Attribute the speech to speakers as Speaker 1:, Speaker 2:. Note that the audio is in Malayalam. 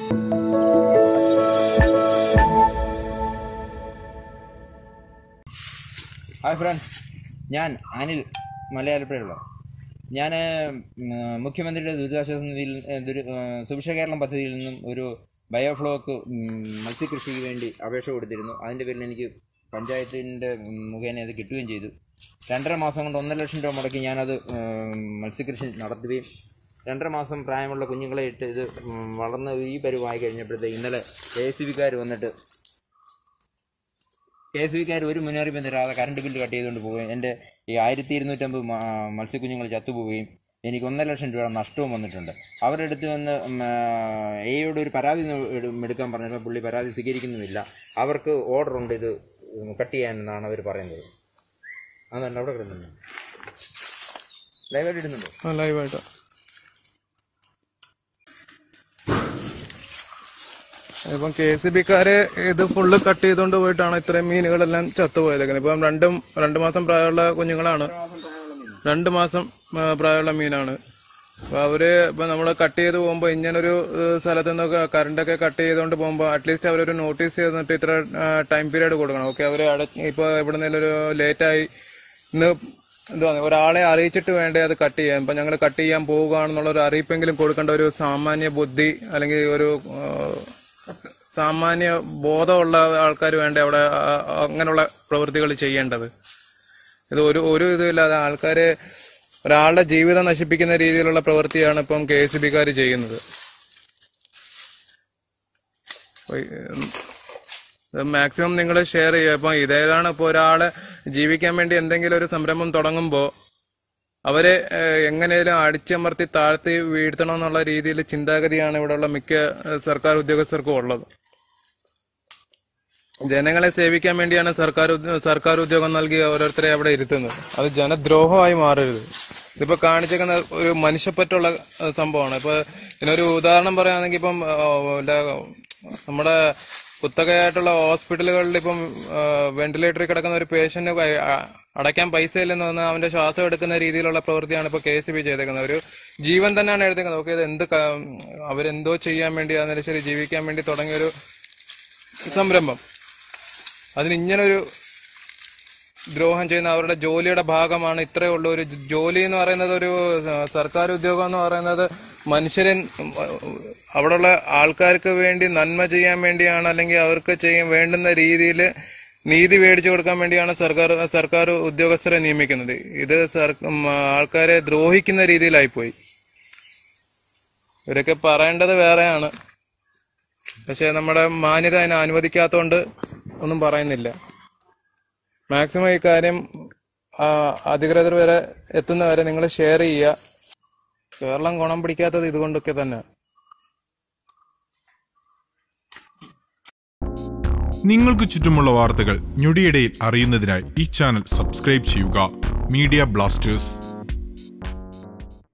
Speaker 1: ഹായ് ഫ്രണ്ട്സ് ഞാൻ അനിൽ മലയാളപ്പുഴയുള്ള ഞാൻ മുഖ്യമന്ത്രിയുടെ ദുരിതാശ്വാസ നിധിയിൽ ഏ, ദുരി ഏ, സുഭിക്ഷ കേരളം പദ്ധതിയിൽ നിന്നും ഒരു ബയോഫ്ലോക്ക് ഉം, മത്സ്യകൃഷിക്ക് വേണ്ടി അപേക്ഷ കൊടുത്തിരുന്നു അതിൻ്റെ പേരിൽ എനിക്ക് പഞ്ചായത്തിൻ്റെ ഉം, മുഖേന അത് കിട്ടുകയും ചെയ്തു രണ്ടര മാസം കൊണ്ട് ഒന്നര ലക്ഷം രൂപ മുടക്കി ഞാനത് ഉം, മത്സ്യകൃഷി നടത്തുകയും രണ്ടര മാസം പ്രായമുള്ള കുഞ്ഞുങ്ങളെ ഇട്ട് ഇത് ഉം, വളർന്ന് ഈ പരുവായി കഴിഞ്ഞപ്പോഴത്തേക്ക് ഇന്നലെ എ സി ബിക്കാർ വന്നിട്ട് കെ എസ് ബിക്കാർ ഒരു മുന്നറിയിപ്പും തരാതെ കറണ്ട് ബില്ല് കട്ട് ചെയ്തുകൊണ്ട് പോവുകയും എൻ്റെ ഈ ആയിരത്തി ഇരുന്നൂറ്റമ്പത് മ- മത്സ്യക്കുഞ്ഞുങ്ങൾ ചത്തുപോവുകയും എനിക്ക് ഒന്നര ലക്ഷം രൂപ നഷ്ടവും വന്നിട്ടുണ്ട് അവരുടെ അടുത്ത് വന്ന് ഉം, ആ, എയോട് ഒരു പരാതി ന- എടു- എടുക്കാൻ പറഞ്ഞപ്പോൾ പുള്ളി പരാതി സ്വീകരിക്കുന്നുമില്ല അവർക്ക് ഓർഡർ ഉണ്ട് ഇത് കട്ട് ചെയ്യാനെന്നാണ് അവർ പറയുന്നത് അതല്ല അവിടെ കിടന്നുണ്ട് ലൈവായിട്ട് ഇടുന്നുണ്ടോ
Speaker 2: ആ ലൈവായിട്ട് ഇപ്പം കെ സി ബിക്കാര് ഇത് ഫുള്ള് കട്ട് ചെയ്തുകൊണ്ട് പോയിട്ടാണ് ഇത്രയും മീനുകളെല്ലാം ചത്തുപോയത് ഇപ്പം രണ്ടും രണ്ട് മാസം പ്രായമുള്ള കുഞ്ഞുങ്ങളാണ് രണ്ട് മാസം ആ, പ്രായമുള്ള മീനാണ് അപ്പൊ അവര് ഇപ്പൊ നമ്മള് കട്ട് ചെയ്ത് പോകുമ്പോ ഇങ്ങനൊരു ഏഹ്, സ്ഥലത്ത് നിന്നൊക്കെ കറണ്ടൊക്കെ കട്ട് ചെയ്തുകൊണ്ട് പോകുമ്പോ അറ്റ്ലീസ്റ്റ് അവരൊരു നോട്ടീസ് ചെയ്തിട്ട് ഇത്ര ടൈം പീരീഡ് കൊടുക്കണം ഓക്കെ അവര് അട ഇപ്പൊ എവിടുന്നേലും ഒരു ലേറ്റായി ഇന്ന് എന്തുവാ ഒരാളെ അറിയിച്ചിട്ട് വേണ്ടേ അത് കട്ട് ചെയ്യാൻ ഇപ്പൊ ഞങ്ങൾ കട്ട് ചെയ്യാൻ പോവുകയാണെന്നുള്ള ഒരു അറിയിപ്പെങ്കിലും കൊടുക്കേണ്ട ഒരു സാമാന്യ ബുദ്ധി അല്ലെങ്കിൽ ഒരു ആ, സാമാന്യ ബോധമുള്ള ആൾക്കാർ വേണ്ടേ അവിടെ ആ- ആ- അങ്ങനെയുള്ള പ്രവൃത്തികൾ ചെയ്യേണ്ടത് ഇത് ഒരു ഒരു ഇതുമില്ലാതെ ആൾക്കാരെ ഒരാളുടെ ജീവിതം നശിപ്പിക്കുന്ന രീതിയിലുള്ള പ്രവൃത്തിയാണ് ഇപ്പം കെ എസ് ബിക്കാർ ചെയ്യുന്നത് മാക്സിമം നിങ്ങൾ ഷെയർ ചെയ്യുക ഇപ്പൊ ഇതേതാണ് ഇപ്പൊ ഒരാള് ജീവിക്കാൻ വേണ്ടി എന്തെങ്കിലും ഒരു സംരംഭം തുടങ്ങുമ്പോൾ അവരെ ഏഹ്, എങ്ങനെയും അടിച്ചമർത്തി താഴ്ത്തി വീഴ്ത്തണം എന്നുള്ള രീതിയിൽ ചിന്താഗതിയാണ് ഇവിടെയുള്ള മിക്ക ഏഹ്, സർക്കാർ ഉദ്യോഗസ്ഥർക്കും ഉള്ളത് ജനങ്ങളെ സേവിക്കാൻ വേണ്ടിയാണ് സർക്കാർ ഉദ്യ- സർക്കാർ ഉദ്യോഗം നൽകി ഓരോരുത്തരെ അവിടെ ഇരുത്തുന്നത് അത് ജനദ്രോഹമായി മാറരുത് ഇതിപ്പോ കാണിച്ചേക്കുന്ന ഒരു മനുഷ്യപ്പറ്റുള്ള ഏഹ്, സംഭവമാണ് ഇപ്പൊ ഇതിനൊരു ഉദാഹരണം പറയുകയാണെങ്കിൽ ഇപ്പം ഏഹ്, ല- നമ്മുടെ കുത്തകയായിട്ടുള്ള ഹോസ്പിറ്റലുകളിൽ ഇപ്പം വെന്റിലേറ്ററിൽ കിടക്കുന്ന ഒരു പേഷ്യന്റ് അടയ്ക്കാൻ പൈസ ഇല്ലെന്ന് വന്നാൽ അവന്റെ ശ്വാസം എടുക്കുന്ന രീതിയിലുള്ള പ്രവൃത്തിയാണ് ഇപ്പൊ കെ സി ബി ചെയ്തേക്കുന്നത് ഒരു ജീവൻ തന്നെയാണ് എഴുതിക്കുന്നത് ഓക്കെ ഇത് എന്ത് ക- അവരെന്തോ ചെയ്യാൻ വേണ്ടി അന്നേരം ശരി ജീവിക്കാൻ വേണ്ടി തുടങ്ങിയൊരു സംരംഭം അതിന് ഇങ്ങനൊരു ദ്രോഹം ചെയ്യുന്ന അവരുടെ ജോലിയുടെ ഭാഗമാണ് ഇത്രയേ ഉള്ളൂ ഒരു ജോലി എന്ന് പറയുന്നത് ഒരു സ- സർക്കാർ ഉദ്യോഗം എന്ന് പറയുന്നത് മനുഷ്യരൻ അവിടെയുള്ള ആൾക്കാർക്ക് വേണ്ടി നന്മ ചെയ്യാൻ വേണ്ടിയാണ് അല്ലെങ്കിൽ അവർക്ക് ചെയ്യാൻ വേണ്ടുന്ന രീതിയിൽ നീതി മേടിച്ചു കൊടുക്കാൻ വേണ്ടിയാണ് സർക്കാർ സർക്കാർ ഉദ്യോഗസ്ഥരെ നിയമിക്കുന്നത് ഇത് സർ- ഉം, ആൾക്കാരെ ദ്രോഹിക്കുന്ന രീതിയിലായിപ്പോയി ഇവരൊക്കെ പറയേണ്ടത് വേറെയാണ് പക്ഷെ നമ്മുടെ മാന്യത അതിനെ അനുവദിക്കാത്തതുകൊണ്ട് ഒന്നും പറയുന്നില്ല മാക്സിമം ഈ കാര്യം ആ, അധികൃതർ വരെ എത്തുന്നവരെ നിങ്ങൾ ഷെയർ ചെയ്യുക കേരളം ഗുണം പിടിക്കാത്തത് ഇതുകൊണ്ടൊക്കെ തന്നെ
Speaker 3: നിങ്ങൾക്ക് ചുറ്റുമുള്ള വാർത്തകൾ ഞൊടിയിടയിൽ അറിയുന്നതിനായി ഈ ചാനൽ സബ്സ്ക്രൈബ് ചെയ്യുക മീഡിയ ബ്ലാസ്റ്റേഴ്സ്